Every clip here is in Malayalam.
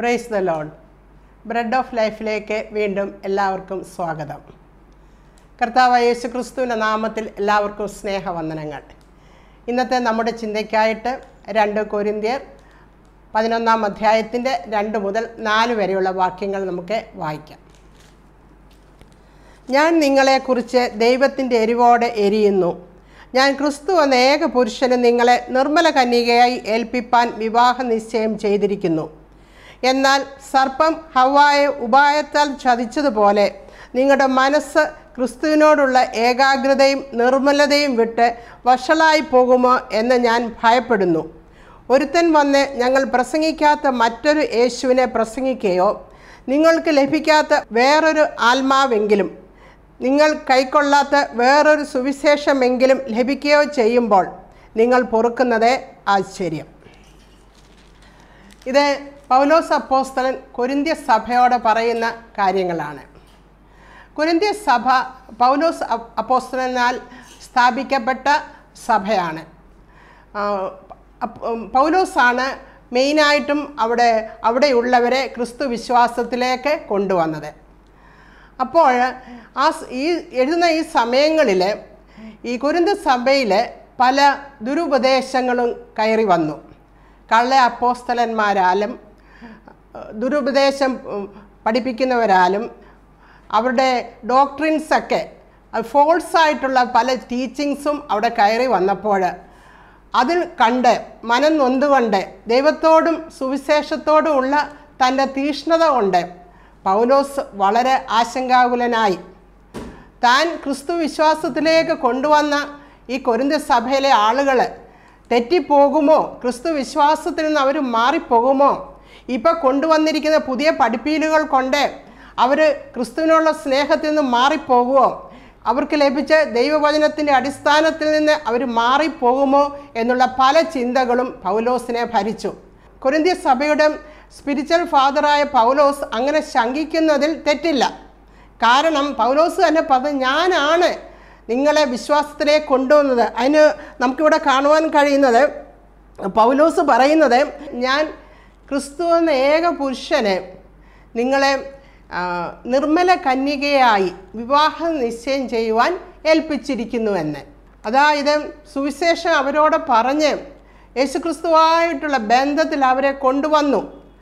price the lord bread of ലൈഫിലേക്ക് വീണ്ടും എല്ലാവർക്കും സ്വാഗതം കർത്താവ് യേശു ക്രിസ്തുവിൻ്റെ നാമത്തിൽ എല്ലാവർക്കും സ്നേഹവന്ദനങ്ങൾ ഇന്നത്തെ നമ്മുടെ ചിന്തയ്ക്കായിട്ട് രണ്ട് കൊരിന്തിയർ പതിനൊന്നാം അധ്യായത്തിൻ്റെ രണ്ട് മുതൽ നാല് വരെയുള്ള വാക്യങ്ങൾ നമുക്ക് വായിക്കാം ഞാൻ നിങ്ങളെക്കുറിച്ച് ദൈവത്തിൻ്റെ എരിവോടെ എരിയുന്നു ഞാൻ ക്രിസ്തു എന്ന ഏക പുരുഷന് നിങ്ങളെ നിർമ്മല കന്യകയായി ഏൽപ്പിപ്പാൻ വിവാഹ നിശ്ചയം ചെയ്തിരിക്കുന്നു എന്നാൽ സർപ്പം ഹവായെ ഉപായത്താൽ ചതിച്ചതുപോലെ നിങ്ങളുടെ മനസ്സ് ക്രിസ്തുവിനോടുള്ള ഏകാഗ്രതയും നിർമ്മലതയും വിട്ട് വഷളായി പോകുമോ എന്ന് ഞാൻ ഭയപ്പെടുന്നു ഒരുത്തൻ വന്ന് ഞങ്ങൾ പ്രസംഗിക്കാത്ത മറ്റൊരു യേശുവിനെ പ്രസംഗിക്കുകയോ നിങ്ങൾക്ക് ലഭിക്കാത്ത വേറൊരു ആത്മാവെങ്കിലും നിങ്ങൾ കൈക്കൊള്ളാത്ത വേറൊരു സുവിശേഷമെങ്കിലും ലഭിക്കുകയോ ചെയ്യുമ്പോൾ നിങ്ങൾ പൊറുക്കുന്നത് ആശ്ചര്യം ഇത് പൗലോസ് അപ്പോസ്തലൻ കൊരിന്ത്യ സഭയോട് പറയുന്ന കാര്യങ്ങളാണ് കൊരിന്ത്യ സഭ പൗലോസ് അ- അപ്പോസ്തലനാൽ സ്ഥാപിക്കപ്പെട്ട സഭയാണ് ആ, അപ്പ്- ഉം, പൗലോസാണ് മെയിനായിട്ടും അവിടെ അവിടെയുള്ളവരെ ക്രിസ്തു വിശ്വാസത്തിലേക്ക് കൊണ്ടുവന്നത് അപ്പോൾ ആ സ് ഈ എഴുതുന്ന ഈ സമയങ്ങളിൽ ഈ കുരുന്ത സഭയിൽ പല ദുരുപദേശങ്ങളും കയറി വന്നു കള്ള അപ്പോസ്തലന്മാരാലും ഏഹ്, ദുരുപദേശം ഉം, പഠിപ്പിക്കുന്നവരാലും അവരുടെ ഡോക്ട്രിൻസൊക്കെ ഫോൾസ് ആയിട്ടുള്ള പല ടീച്ചിങ്സും അവിടെ കയറി വന്നപ്പോൾ അതിൽ കണ്ട് മനം നൊന്തുകൊണ്ട് ദൈവത്തോടും സുവിശേഷത്തോടും ഉള്ള തൻ്റെ തീഷ്ണത കൊണ്ട് പൗലോസ് വളരെ ആശങ്കാകുലനായി താൻ ക്രിസ്തു വിശ്വാസത്തിലേക്ക് കൊണ്ടുവന്ന ഈ കൊരിന്ത സഭയിലെ ആളുകൾ തെറ്റിപ്പോകുമോ ക്രിസ്തു വിശ്വാസത്തിൽ നിന്ന് അവർ മാറിപ്പോകുമോ ഇപ്പോൾ കൊണ്ടുവന്നിരിക്കുന്ന പുതിയ പഠിപ്പീലുകൾ കൊണ്ട് അവർ ക്രിസ്തുവിനുള്ള സ്നേഹത്തിൽ നിന്ന് മാറിപ്പോകുമോ അവർക്ക് ലഭിച്ച ദൈവവചനത്തിൻ്റെ അടിസ്ഥാനത്തിൽ നിന്ന് അവർ മാറിപ്പോകുമോ എന്നുള്ള പല ചിന്തകളും പൗലോസിനെ ഭരിച്ചു കൊരിന്ത്യ സഭയുടെ സ്പിരിച്വൽ ഫാദറായ പൗലോസ് അങ്ങനെ ശങ്കിക്കുന്നതിൽ തെറ്റില്ല കാരണം പൗലോസ് തന്നെ പറഞ്ഞു ഞാനാണ് നിങ്ങളെ വിശ്വാസത്തിലേക്ക് കൊണ്ടുവന്നത് അതിന് നമുക്കിവിടെ കാണുവാൻ കഴിയുന്നത് പൗലോസ് പറയുന്നത് ഞാൻ ക്രിസ്തു എന്ന ഏക പുരുഷനെ നിങ്ങളെ ആ, നിർമ്മല കന്യകയായി വിവാഹ നിശ്ചയം ചെയ്യുവാൻ ഏൽപ്പിച്ചിരിക്കുന്നുവെന്ന് അതായത് സുവിശേഷം അവരോട് പറഞ്ഞ് യേശുക്രിസ്തുവായിട്ടുള്ള ബന്ധത്തിൽ അവരെ കൊണ്ടുവന്നു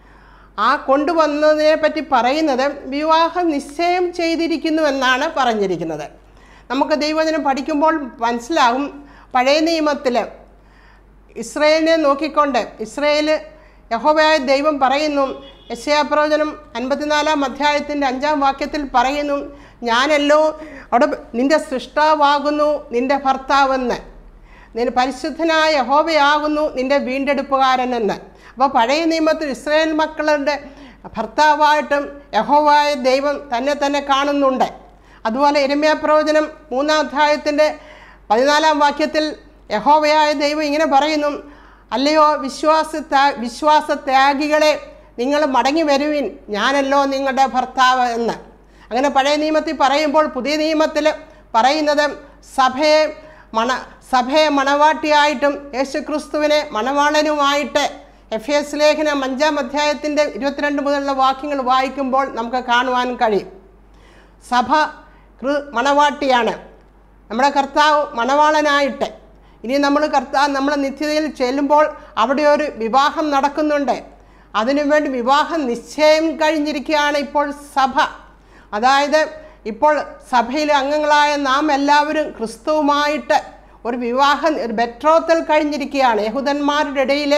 ആ കൊണ്ടുവന്നതിനെ പറ്റി പറയുന്നത് വിവാഹ നിശ്ചയം ചെയ്തിരിക്കുന്നു എന്നാണ് പറഞ്ഞിരിക്കുന്നത് നമുക്ക് ദൈവജനം പഠിക്കുമ്പോൾ മനസ്സിലാകും പഴയ നിയമത്തിൽ ഇസ്രയേലിനെ നോക്കിക്കൊണ്ട് ഇസ്രയേൽ യഹോവയായ ദൈവം പറയുന്നു യശയാപ്രവചനം അൻപത്തിനാലാം അധ്യായത്തിൻ്റെ അഞ്ചാം വാക്യത്തിൽ പറയുന്നു ഞാനല്ലോ അവിടെ നിന്റെ സൃഷ്ടാവാകുന്നു നിന്റെ ഭർത്താവെന്ന് നിന്റെ പരിശുദ്ധനായ യഹോവയാകുന്നു നിന്റെ വീണ്ടെടുപ്പുകാരനെന്ന് അപ്പോൾ പഴയ നിയമത്തിൽ ഇസ്രായേൽ മക്കളുടെ ഭർത്താവായിട്ടും യഹോവായ ദൈവം തന്നെ തന്നെ കാണുന്നുണ്ട് അതുപോലെ എരമ്യ പ്രവചനം മൂന്നാം അധ്യായത്തിൻ്റെ പതിനാലാം വാക്യത്തിൽ യഹോവയായ ദൈവം ഇങ്ങനെ പറയുന്നു അല്ലയോ വിശ്വാസ വിശ്വാസത്യാഗികളെ നിങ്ങൾ മടങ്ങി വരുവിൻ ഞാനല്ലോ നിങ്ങളുടെ ഭർത്താവ് എന്ന് അങ്ങനെ പഴയ നിയമത്തിൽ പറയുമ്പോൾ പുതിയ നിയമത്തിൽ പറയുന്നത് സഭയെ മണ സഭയെ മണവാട്ടിയായിട്ടും യേശുക്രിസ്തുവിനെ മണവാളനുമായിട്ട് എഫ് എസ് ലേഖനം അഞ്ചാം അധ്യായത്തിൻ്റെ ഇരുപത്തിരണ്ട് മുതലുള്ള വാക്യങ്ങൾ വായിക്കുമ്പോൾ നമുക്ക് കാണുവാൻ കഴിയും സഭ കൃ- മണവാട്ടിയാണ് നമ്മുടെ കർത്താവ് മണവാളനായിട്ട് ഇനി നമ്മൾ കർത്താവ് നമ്മൾ നിത്യതയിൽ ചെല്ലുമ്പോൾ അവിടെ ഒരു വിവാഹം നടക്കുന്നുണ്ട് അതിനുവേണ്ടി വിവാഹം നിശ്ചയം കഴിഞ്ഞിരിക്കുകയാണ് ഇപ്പോൾ സഭ അതായത് ഇപ്പോൾ സഭയിലെ അംഗങ്ങളായ നാം എല്ലാവരും ക്രിസ്തുവുമായിട്ട് ഒരു വിവാഹം ഒരു ബെട്രോത്തൽ കഴിഞ്ഞിരിക്കുകയാണ് യഹൂദന്മാരുടെ ഇടയിലെ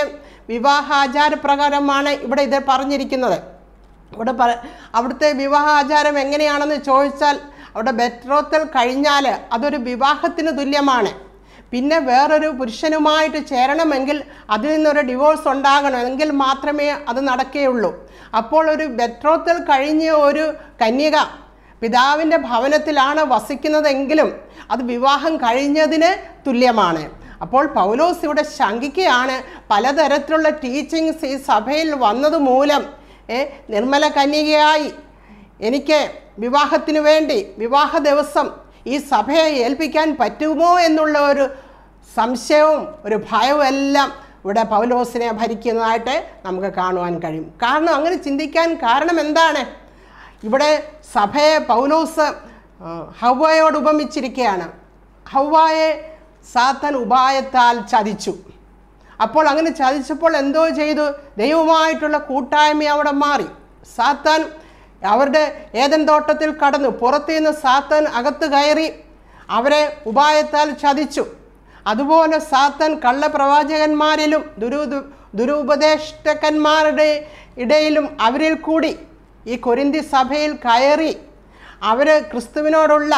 വിവാഹാചാരപ്രകാരമാണ് ഇവിടെ ഇത് പറഞ്ഞിരിക്കുന്നത് ഇവിടെ പറ അവിടുത്തെ വിവാഹ ആചാരം എങ്ങനെയാണെന്ന് ചോദിച്ചാൽ അവിടെ ബെട്രോത്തൽ കഴിഞ്ഞാൽ അതൊരു വിവാഹത്തിന് തുല്യമാണ് പിന്നെ വേറൊരു പുരുഷനുമായിട്ട് ചേരണമെങ്കിൽ അതിൽ നിന്നൊരു ഡിവോഴ്സ് ഉണ്ടാകണം എങ്കിൽ മാത്രമേ അത് നടക്കുകയുള്ളൂ അപ്പോൾ ഒരു ബെട്രോത്തൽ കഴിഞ്ഞ ഒരു കന്യക പിതാവിൻ്റെ ഭവനത്തിലാണ് വസിക്കുന്നതെങ്കിലും അത് വിവാഹം കഴിഞ്ഞതിന് തുല്യമാണ് അപ്പോൾ പൗലോസ് ഇവിടെ ശങ്കിക്കുകയാണ് പലതരത്തിലുള്ള ടീച്ചിങ്സ് ഈ സഭയിൽ വന്നത് മൂലം ഏ, നിർമ്മല കന്യകയായി എനിക്ക് വിവാഹത്തിന് വേണ്ടി വിവാഹ ദിവസം ഈ സഭയെ ഏൽപ്പിക്കാൻ പറ്റുമോ എന്നുള്ള ഒരു സംശയവും ഒരു ഭയവും എല്ലാം ഇവിടെ പൗലോസിനെ ഭരിക്കുന്നതായിട്ട് നമുക്ക് കാണുവാൻ കഴിയും കാരണം അങ്ങനെ ചിന്തിക്കാൻ കാരണം എന്താണ് ഇവിടെ സഭയെ പൗലോസ് ആ, ഹവ്വയോട് ഉപമിച്ചിരിക്കുകയാണ് ഹവ്വായെ സാത്തൻ ഉപായത്താൽ ചതിച്ചു അപ്പോൾ അങ്ങനെ ചതിച്ചപ്പോൾ എന്തോ ചെയ്തു ദൈവമായിട്ടുള്ള കൂട്ടായ്മ അവിടെ മാറി സാത്താൻ അവരുടെ ഏതൻ തോട്ടത്തിൽ കടന്നു പുറത്തു നിന്ന് സാത്താൻ അകത്ത് കയറി അവരെ ഉപായത്താൽ ചതിച്ചു അതുപോലെ സാത്താൻ കള്ളപ്രവാചകന്മാരിലും ദുരു ദുരുപദേഷ്ടകന്മാരുടെ ഇടയിലും അവരിൽ കൂടി ഈ കൊരിന്തി സഭയിൽ കയറി അവർ ക്രിസ്തുവിനോടുള്ള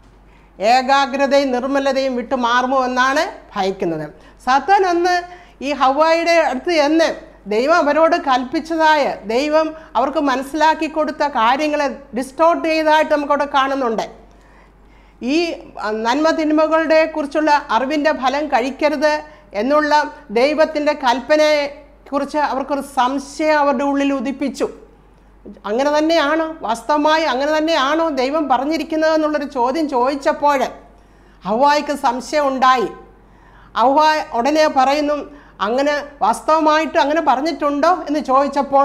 ഏകാഗ്രതയും നിർമ്മലതയും വിട്ടു മാറുമോ എന്നാണ് ഭയക്കുന്നത് സാത്താൻ അന്ന് ഈ ഹവായിയുടെ അടുത്ത് എന്ന് ദൈവം അവരോട് കൽപ്പിച്ചതായ ദൈവം അവർക്ക് മനസ്സിലാക്കി കൊടുത്ത കാര്യങ്ങളെ ഡിസ്റ്റോർട്ട് ചെയ്തതായിട്ട് നമുക്കവിടെ കാണുന്നുണ്ട് ഈ അഹ്, നന്മ തിന്മകളുടെ കുറിച്ചുള്ള അറിവിൻ്റെ ഫലം കഴിക്കരുത് എന്നുള്ള ദൈവത്തിൻ്റെ കൽപ്പനയെ കുറിച്ച് അവർക്കൊരു സംശയം അവരുടെ ഉള്ളിൽ ഉദിപ്പിച്ചു അങ്ങനെ തന്നെയാണോ വാസ്തവമായി അങ്ങനെ തന്നെയാണോ ദൈവം പറഞ്ഞിരിക്കുന്നത് എന്നുള്ളൊരു ചോദ്യം ചോദിച്ചപ്പോൾ ഹവായിക്ക് സംശയം ഉണ്ടായി ഹവ ഉടനെ പറയുന്നു അങ്ങനെ വാസ്തവമായിട്ട് അങ്ങനെ പറഞ്ഞിട്ടുണ്ടോ എന്ന് ചോദിച്ചപ്പോൾ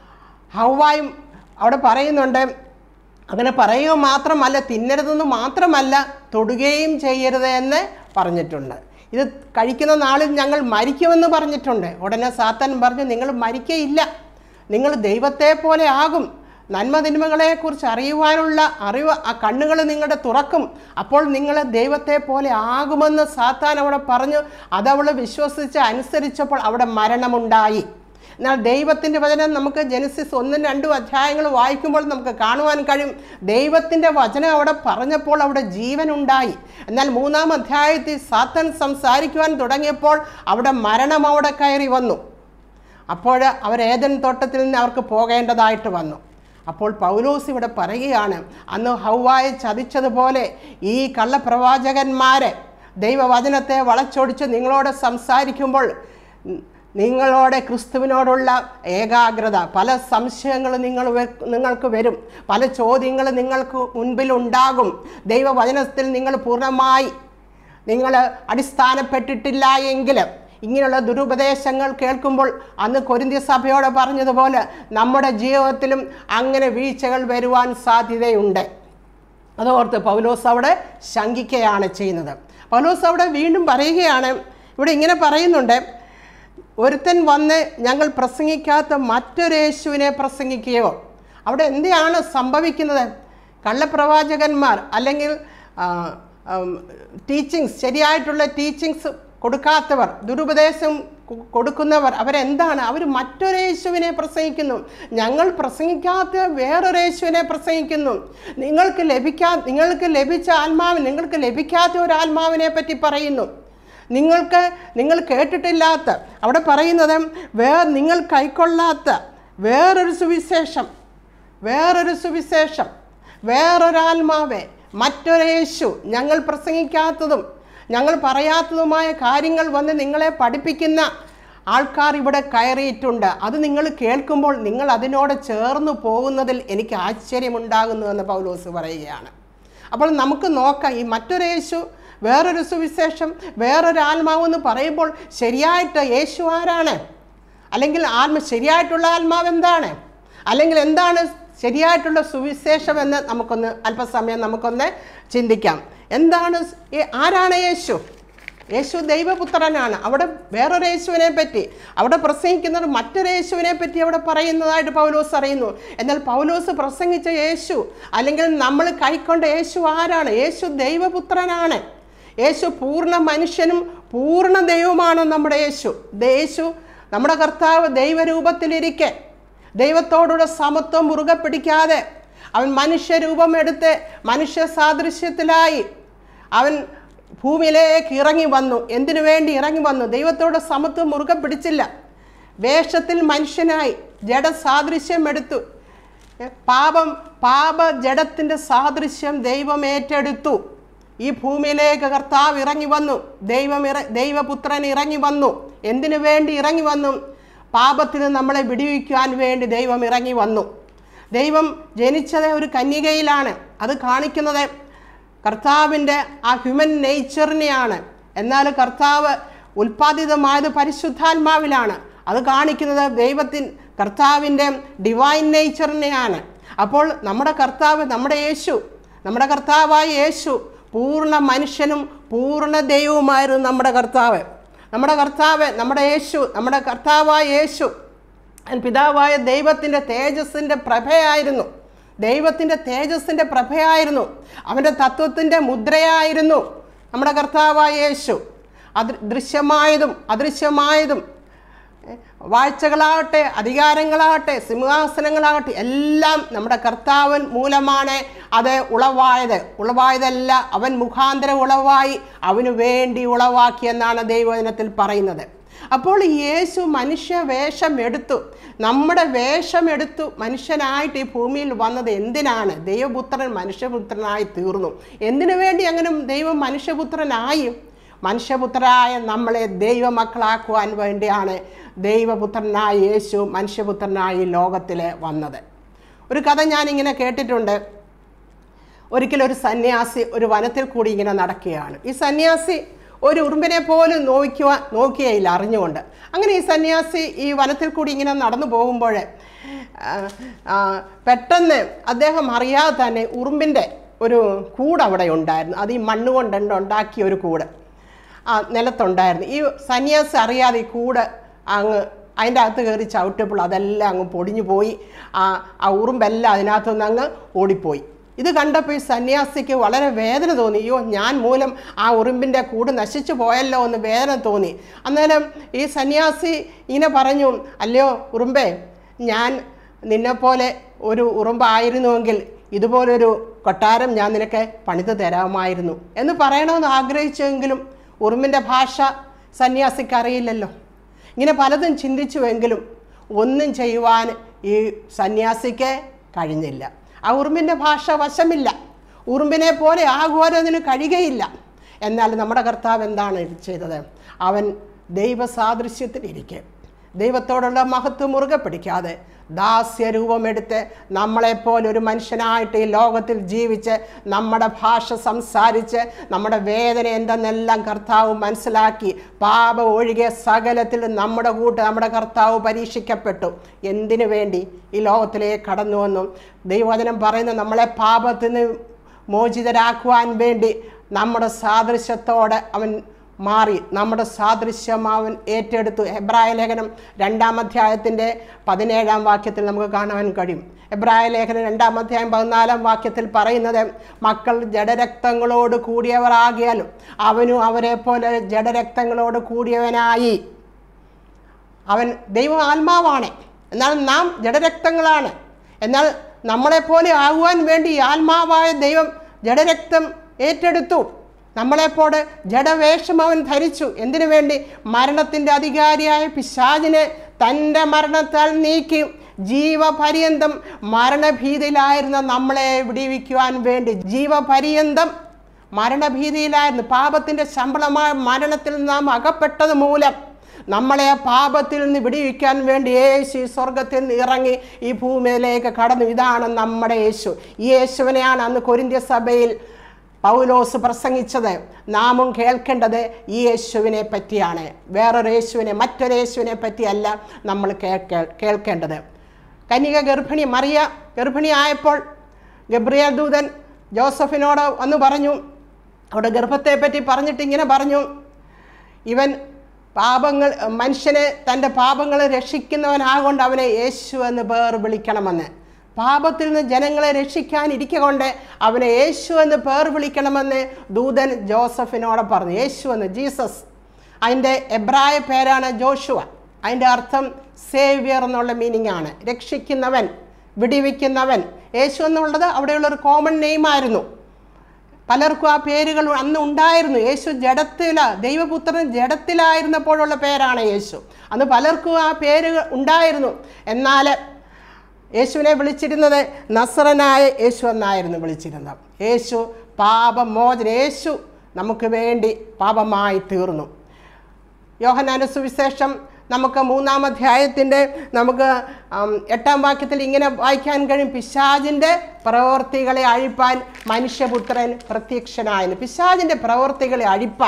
ഹവായും അവിടെ പറയുന്നുണ്ട് അങ്ങനെ പറയുക മാത്രമല്ല തിന്നരുതെന്ന് മാത്രമല്ല തൊടുകയും ചെയ്യരുത് എന്ന് പറഞ്ഞിട്ടുണ്ട് ഇത് കഴിക്കുന്ന നാളിൽ ഞങ്ങൾ മരിക്കുമെന്ന് പറഞ്ഞിട്ടുണ്ട് ഉടനെ സാത്താൻ പറഞ്ഞു നിങ്ങൾ മരിക്കയില്ല നിങ്ങൾ ദൈവത്തെ പോലെ ആകും നന്മ തിന്മകളെക്കുറിച്ച് അറിയുവാനുള്ള അറിവ് ആ കണ്ണുകൾ നിങ്ങളുടെ തുറക്കും അപ്പോൾ നിങ്ങൾ ദൈവത്തെ പോലെ ആകുമെന്ന് സാത്താൻ അവിടെ പറഞ്ഞു അതവൾ വിശ്വസിച്ച് അനുസരിച്ചപ്പോൾ അവിടെ മരണമുണ്ടായി എന്നാൽ ദൈവത്തിൻ്റെ വചനം നമുക്ക് ജനസിസ് ഒന്നും രണ്ടും അധ്യായങ്ങൾ വായിക്കുമ്പോൾ നമുക്ക് കാണുവാൻ കഴിയും ദൈവത്തിൻ്റെ വചനം അവിടെ പറഞ്ഞപ്പോൾ അവിടെ ജീവനുണ്ടായി എന്നാൽ മൂന്നാം അധ്യായത്തിൽ സാത്തൻ സംസാരിക്കുവാൻ തുടങ്ങിയപ്പോൾ അവിടെ മരണം അവിടെ കയറി വന്നു അപ്പോൾ അവർ ഏതൻ തോട്ടത്തിൽ നിന്ന് അവർക്ക് പോകേണ്ടതായിട്ട് വന്നു അപ്പോൾ പൗലോസ് ഇവിടെ പറയുകയാണ് അന്ന് ഹൗവായെ ചതിച്ചതുപോലെ ഈ കള്ളപ്രവാചകന്മാരെ ദൈവവചനത്തെ വളച്ചൊടിച്ച് നിങ്ങളോട് സംസാരിക്കുമ്പോൾ ഉം, നിങ്ങളോട് ക്രിസ്തുവിനോടുള്ള ഏകാഗ്രത പല സംശയങ്ങളും നിങ്ങൾ വെ- നിങ്ങൾക്ക് വരും പല ചോദ്യങ്ങൾ നിങ്ങൾക്ക് മുൻപിൽ ഉണ്ടാകും ദൈവവചനത്തിൽ നിങ്ങൾ പൂർണ്ണമായി നിങ്ങൾ അടിസ്ഥാനപ്പെട്ടിട്ടില്ല എങ്കിൽ ഇങ്ങനെയുള്ള ദുരുപദേശങ്ങൾ കേൾക്കുമ്പോൾ അന്ന് കൊരിന്ത്യ സഭയോട് പറഞ്ഞതുപോലെ നമ്മുടെ ജീവിതത്തിലും അങ്ങനെ വീഴ്ചകൾ വരുവാൻ സാധ്യതയുണ്ട് അതോർത്ത് പൗലോസ് അവിടെ ശങ്കിക്കുകയാണ് ചെയ്യുന്നത് പൗലോസ് അവിടെ വീണ്ടും പറയുകയാണ് ഇവിടെ ഇങ്ങനെ പറയുന്നുണ്ട് ഒരുത്തൻ വന്ന് ഞങ്ങൾ പ്രസംഗിക്കാത്ത മറ്റൊരു യേശുവിനെ പ്രസംഗിക്കുകയോ അവിടെ എന്താണ് സംഭവിക്കുന്നത് കള്ളപ്രവാചകന്മാർ അല്ലെങ്കിൽ ടീച്ചിങ്സ് ശരിയായിട്ടുള്ള ടീച്ചിങ്സ് കൊടുക്കാത്തവർ ദുരുപദേശം കൊ- കൊടുക്കുന്നവർ അവരെന്താണ് അവർ മറ്റൊരു യേശുവിനെ പ്രസംഗിക്കുന്നു ഞങ്ങൾ പ്രസംഗിക്കാത്ത വേറൊരു യേശുവിനെ പ്രസംഗിക്കുന്നു നിങ്ങൾക്ക് ലഭിക്കാ നിങ്ങൾക്ക് ലഭിച്ച ആത്മാവ് നിങ്ങൾക്ക് ലഭിക്കാത്ത ഒരു ആത്മാവിനെ പറ്റി പറയുന്നു നിങ്ങൾക്ക് നിങ്ങൾ കേട്ടിട്ടില്ലാത്ത അവിടെ പറയുന്നത് വേ നിങ്ങൾ കൈക്കൊള്ളാത്ത വേറൊരു സുവിശേഷം വേറൊരു സുവിശേഷം വേറൊരാത്മാവെ മറ്റൊരു യേശു ഞങ്ങൾ പ്രസംഗിക്കാത്തതും ഞങ്ങൾ പറയാത്തതുമായ കാര്യങ്ങൾ വന്ന് നിങ്ങളെ പഠിപ്പിക്കുന്ന ആൾക്കാർ ഇവിടെ കയറിയിട്ടുണ്ട് അത് നിങ്ങൾ കേൾക്കുമ്പോൾ നിങ്ങൾ അതിനോട് ചേർന്ന് പോകുന്നതിൽ എനിക്ക് ആശ്ചര്യമുണ്ടാകുന്നു എന്ന് പൗലോസ് പറയുകയാണ് അപ്പോൾ നമുക്ക് നോക്കാം ഈ മറ്റൊരു യേശു വേറൊരു സുവിശേഷം വേറൊരു ആത്മാവ് എന്ന് പറയുമ്പോൾ ശരിയായിട്ട് യേശു ആരാണ് അല്ലെങ്കിൽ ആത്മ ശരിയായിട്ടുള്ള ആത്മാവ് എന്താണ് അല്ലെങ്കിൽ എന്താണ് ശരിയായിട്ടുള്ള സുവിശേഷം എന്ന് നമുക്കൊന്ന് അല്പസമയം നമുക്കൊന്ന് ചിന്തിക്കാം എന്താണ് സ്- ഈ- ആരാണ് യേശു യേശു ദൈവപുത്രനാണ് അവിടെ വേറൊരു യേശുവിനെ പറ്റി അവിടെ പ്രസംഗിക്കുന്നത് മറ്റൊരു യേശുവിനെ പറ്റി അവിടെ പറയുന്നതായിട്ട് പൗലോസ് അറിയുന്നു എന്നാൽ പൗലോസ് പ്രസംഗിച്ച യേശു അല്ലെങ്കിൽ നമ്മൾ കൈക്കൊണ്ട യേശു ആരാണ് യേശു ദൈവപുത്രനാണ് യേശു പൂർണ്ണ മനുഷ്യനും പൂർണ്ണ ദൈവമാണ് നമ്മുടെ യേശു ദേ- യേശു നമ്മുടെ കർത്താവ് ദൈവരൂപത്തിലിരിക്കെ ദൈവത്തോടുള്ള സമത്വം മുറുകെ പിടിക്കാതെ അവൻ മനുഷ്യരൂപം എടുത്ത് മനുഷ്യ സാദൃശ്യത്തിലായി അവൻ ഭൂമിയിലേക്ക് ഇറങ്ങി വന്നു എന്തിനു വേണ്ടി ഇറങ്ങി വന്നു ദൈവത്തോട് സമത്വം മുറുകെ പിടിച്ചില്ല വേഷത്തിൽ മനുഷ്യനായി ജഡ സാദൃശ്യം എടുത്തു ഏ, പാപം പാപ ജഡത്തിൻ്റെ സാദൃശ്യം ദൈവം ഏറ്റെടുത്തു ഈ ഭൂമിയിലേക്ക് കർത്താവ് ഇറങ്ങി വന്നു ദൈവം ഇറ ദൈവപുത്രൻ ഇറങ്ങി വന്നു എന്തിനു വേണ്ടി ഇറങ്ങി വന്നു പാപത്തിൽ നമ്മളെ വിടുവിക്കുവാൻ വേണ്ടി ദൈവം ഇറങ്ങി വന്നു ദൈവം ജനിച്ചത് ഒരു കന്യകയിലാണ് അത് കാണിക്കുന്നത് കർത്താവിൻ്റെ ആ ഹ്യൂമൻ നേച്ചറിനെയാണ് എന്നാൽ കർത്താവ് ഉൽപ്പാദിതമായത് പരിശുദ്ധാത്മാവിലാണ് അത് കാണിക്കുന്നത് ദൈവത്തിൻ കർത്താവിൻ്റെ ഡിവൈൻ നേച്ചറിനെയാണ് അപ്പോൾ നമ്മുടെ കർത്താവ് നമ്മുടെ യേശു നമ്മുടെ കർത്താവായ യേശു പൂർണ്ണ മനുഷ്യനും പൂർണ്ണ ദൈവവുമായിരുന്നു നമ്മുടെ കർത്താവ് നമ്മുടെ കർത്താവ് നമ്മുടെ യേശു നമ്മുടെ കർത്താവായ യേശു പിതാവായ ദൈവത്തിൻ്റെ തേജസ്സിൻ്റെ പ്രഭയായിരുന്നു ദൈവത്തിൻ്റെ തേജസ്സിൻ്റെ പ്രഭയായിരുന്നു അവൻ്റെ തത്വത്തിൻ്റെ മുദ്രയായിരുന്നു നമ്മുടെ കർത്താവായ യേശു അത് ദൃശ്യമായതും അദൃശ്യമായതും ഏ, വാഴ്ചകളാകട്ടെ അധികാരങ്ങളാകട്ടെ സിംഹാസനങ്ങളാകട്ടെ എല്ലാം നമ്മുടെ കർത്താവൻ മൂലമാണ് അത് ഉളവായത് ഉളവായതല്ല അവൻ മുഖാന്തരം ഉളവായി അവന് വേണ്ടി ഉളവാക്കിയെന്നാണ് ദൈവവചനത്തിൽ പറയുന്നത് അപ്പോൾ യേശു മനുഷ്യ വേഷം എടുത്തു നമ്മുടെ വേഷം എടുത്തു മനുഷ്യനായിട്ട് ഈ ഭൂമിയിൽ വന്നത് എന്തിനാണ് ദൈവപുത്രൻ മനുഷ്യപുത്രനായി തീർന്നു എന്തിനു വേണ്ടി അങ്ങനെ ദൈവം മനുഷ്യപുത്രനായി മനുഷ്യപുത്രരായ നമ്മളെ ദൈവമക്കളാക്കുവാൻ വേണ്ടിയാണ് ദൈവപുത്രനായ യേശു മനുഷ്യപുത്രനായി ലോകത്തിൽ വന്നത് ഒരു കഥ ഞാനിങ്ങനെ കേട്ടിട്ടുണ്ട് ഒരിക്കലും ഒരു സന്യാസി ഒരു വനത്തിൽ കൂടി ഇങ്ങനെ നടക്കുകയാണ് ഈ സന്യാസി ഒരു ഉറുമ്പിനെ പോലും നോക്കുക നോക്കിയയില്ല അറിഞ്ഞുകൊണ്ട് അങ്ങനെ ഈ സന്യാസി ഈ വനത്തിൽ കൂടി ഇങ്ങനെ നടന്നു പോകുമ്പോൾ ആ, ആ, പെട്ടെന്ന് അദ്ദേഹം അറിയാതെ തന്നെ ഉറുമ്പിൻ്റെ ഒരു കൂട് അവിടെ ഉണ്ടായിരുന്നു അത് ഈ മണ്ണ് കൊണ്ട് ഉണ്ടാക്കിയ ഒരു കൂട് ആ നിലത്തുണ്ടായിരുന്നു ഈ സന്യാസി അറിയാതെ ഈ കൂട് അങ്ങ് അതിൻ്റെ അകത്ത് കയറി ചവിട്ടപ്പോൾ അതെല്ലാം അങ്ങ് പൊടിഞ്ഞു പോയി ആ ആ ഉറുമ്പെല്ലാം അതിനകത്തുനിന്ന് അങ്ങ് ഓടിപ്പോയി ഇത് കണ്ടപ്പോൾ ഈ സന്യാസിക്ക് വളരെ വേദന തോന്നി അയ്യോ ഞാൻ മൂലം ആ ഉറുമ്പിൻ്റെ കൂട് നശിച്ചു പോയല്ലോ എന്ന് വേദന തോന്നി അന്നേരം ഈ സന്യാസി ഇങ്ങനെ പറഞ്ഞു അല്ലയോ ഉറുമ്പേ ഞാൻ നിന്നെപ്പോലെ ഒരു ഉറുമ്പായിരുന്നുവെങ്കിൽ ഇതുപോലൊരു കൊട്ടാരം ഞാൻ നിനക്ക് പണിത് തരാമായിരുന്നു എന്ന് പറയണമെന്ന് ആഗ്രഹിച്ചെങ്കിലും ഉറുമ്പിൻ്റെ ഭാഷ സന്യാസിക്ക് അറിയില്ലല്ലോ ഇങ്ങനെ പലതും ചിന്തിച്ചുവെങ്കിലും ഒന്നും ചെയ്യുവാൻ ഈ സന്യാസിക്ക് കഴിഞ്ഞില്ല ആ ഉറുമ്പിൻ്റെ ഭാഷ വശമില്ല ഉറുമ്പിനെ പോലെ ആകുവാനതിന് കഴിയുകയില്ല എന്നാൽ നമ്മുടെ കർത്താവ് എന്താണ് ഇത് ചെയ്തത് അവൻ ദൈവസാദൃശ്യത്തിലിരിക്കെ ദൈവത്തോടുള്ള മഹത്വം മുറുകെ പിടിക്കാതെ ദാസ്യരൂപമെടുത്ത് നമ്മളെപ്പോലെ ഒരു മനുഷ്യനായിട്ട് ഈ ലോകത്തിൽ ജീവിച്ച് നമ്മുടെ ഭാഷ സംസാരിച്ച് നമ്മുടെ വേദന എന്തെന്നെല്ലാം കർത്താവ് മനസ്സിലാക്കി പാപം ഒഴികെ സകലത്തിൽ നമ്മുടെ കൂട്ട് നമ്മുടെ കർത്താവ് പരീക്ഷിക്കപ്പെട്ടു എന്തിനു വേണ്ടി ഈ ലോകത്തിലേക്ക് കടന്നു വന്നു ദൈവവചനം പറയുന്ന നമ്മളെ പാപത്തിൽ നിന്ന് മോചിതരാക്കുവാൻ വേണ്ടി നമ്മുടെ സാദൃശ്യത്തോടെ അവൻ മാറി നമ്മുടെ സാദൃശ്യം അവൻ ഏറ്റെടുത്തു ഹെബ്രായ ലേഖനം രണ്ടാം അധ്യായത്തിൻ്റെ പതിനേഴാം വാക്യത്തിൽ നമുക്ക് കാണാൻ കഴിയും ഹെബ്രായ ലേഖനം രണ്ടാം അധ്യായം പതിനാലാം വാക്യത്തിൽ പറയുന്നത് മക്കൾ ജഡരക്തങ്ങളോട് കൂടിയവർ ആകിയാലും അവനും അവരെ പോലെ ജഡരക്തങ്ങളോട് കൂടിയവനായി അവൻ ദൈവ ആത്മാവാണ് എന്നാൽ നാം ജഡരക്തങ്ങളാണ് എന്നാൽ നമ്മളെപ്പോലെ ആകുവാൻ വേണ്ടി ഈ ആത്മാവായ ദൈവം ജഡരക്തം ഏറ്റെടുത്തു നമ്മളെപ്പോലെ ജഡവേഷം അവൻ ധരിച്ചു എന്തിനു വേണ്ടി മരണത്തിൻ്റെ അധികാരിയായ പിശാചിനെ തൻ്റെ മരണത്താൽ നീക്കി ജീവപര്യന്തം മരണഭീതിയിലായിരുന്ന നമ്മളെ വിടിവിക്കുവാൻ വേണ്ടി ജീവപര്യന്തം മരണഭീതിയിലായിരുന്നു പാപത്തിൻ്റെ ശമ്പളമായ മരണത്തിൽ നാം അകപ്പെട്ടത് മൂലം നമ്മളെ ആ പാപത്തിൽ നിന്ന് വിടിവിക്കാൻ വേണ്ടി യേശു ഈ സ്വർഗത്തിൽ നിന്ന് ഇറങ്ങി ഈ ഭൂമിയിലേക്ക് കടന്നു ഇതാണ് നമ്മുടെ യേശു ഈ യേശുവിനെയാണ് അന്ന് കൊരിന്ത്യ സഭയിൽ പൗലോസ് പ്രസംഗിച്ചത് നാമും കേൾക്കേണ്ടത് ഈ യേശുവിനെ പറ്റിയാണ് വേറൊരു യേശുവിനെ മറ്റൊരു യേശുവിനെ പറ്റിയല്ല നമ്മൾ കേൾക്കേ കേൾക്കേണ്ടത് കന്യക ഗർഭിണി മറിയ ഗർഭിണിയായപ്പോൾ ഗബ്രിയേൽ ദൂതൻ ജോസഫിനോട് വന്ന് പറഞ്ഞു അവിടെ ഗർഭത്തെ പറ്റി പറഞ്ഞിട്ട് ഇങ്ങനെ പറഞ്ഞു ഇവൻ പാപങ്ങൾ മനുഷ്യനെ തൻ്റെ പാപങ്ങളെ രക്ഷിക്കുന്നവനാകൊണ്ട് അവനെ യേശു എന്ന് പേർ വിളിക്കണമെന്ന് പാപത്തിൽ നിന്ന് ജനങ്ങളെ രക്ഷിക്കാൻ ഇരിക്കൊണ്ട് അവനെ യേശു എന്ന് പേർ വിളിക്കണമെന്ന് ദൂതൻ ജോസഫിനോട് പറഞ്ഞു യേശു എന്ന് ജീസസ് അതിൻ്റെ എബ്രായ പേരാണ് ജോഷുവ അതിൻ്റെ അർത്ഥം സേവ്യർ എന്നുള്ള മീനിങ് ആണ് രക്ഷിക്കുന്നവൻ വിടിവിക്കുന്നവൻ യേശു എന്നുള്ളത് അവിടെയുള്ള ഒരു കോമൺ നെയിമായിരുന്നു പലർക്കും ആ പേരുകൾ അന്ന് ഉണ്ടായിരുന്നു യേശു ജഡത്തില ദൈവപുത്രൻ ജഡത്തിലായിരുന്നപ്പോഴുള്ള പേരാണ് യേശു അന്ന് പലർക്കും ആ പേര് ഉണ്ടായിരുന്നു എന്നാൽ യേശുവിനെ വിളിച്ചിരുന്നത് നസ്രനായ യേശു എന്നായിരുന്നു വിളിച്ചിരുന്നത് യേശു പാപമോചന യേശു നമുക്ക് വേണ്ടി പാപമായി തീർന്നു യോഹനാന്റെ സുവിശേഷം നമുക്ക് മൂന്നാം അധ്യായത്തിൻ്റെ നമുക്ക് ഉം, എട്ടാം വാക്യത്തിൽ ഇങ്ങനെ വായിക്കാൻ കഴിയും പിശാജിൻ്റെ പ്രവൃത്തികളെ അഴിപ്പാൻ മനുഷ്യപുത്രൻ പ്രത്യക്ഷനായെന്ന് പിശാജിൻ്റെ പ്രവൃത്തികളെ അഴിപ്പാൻ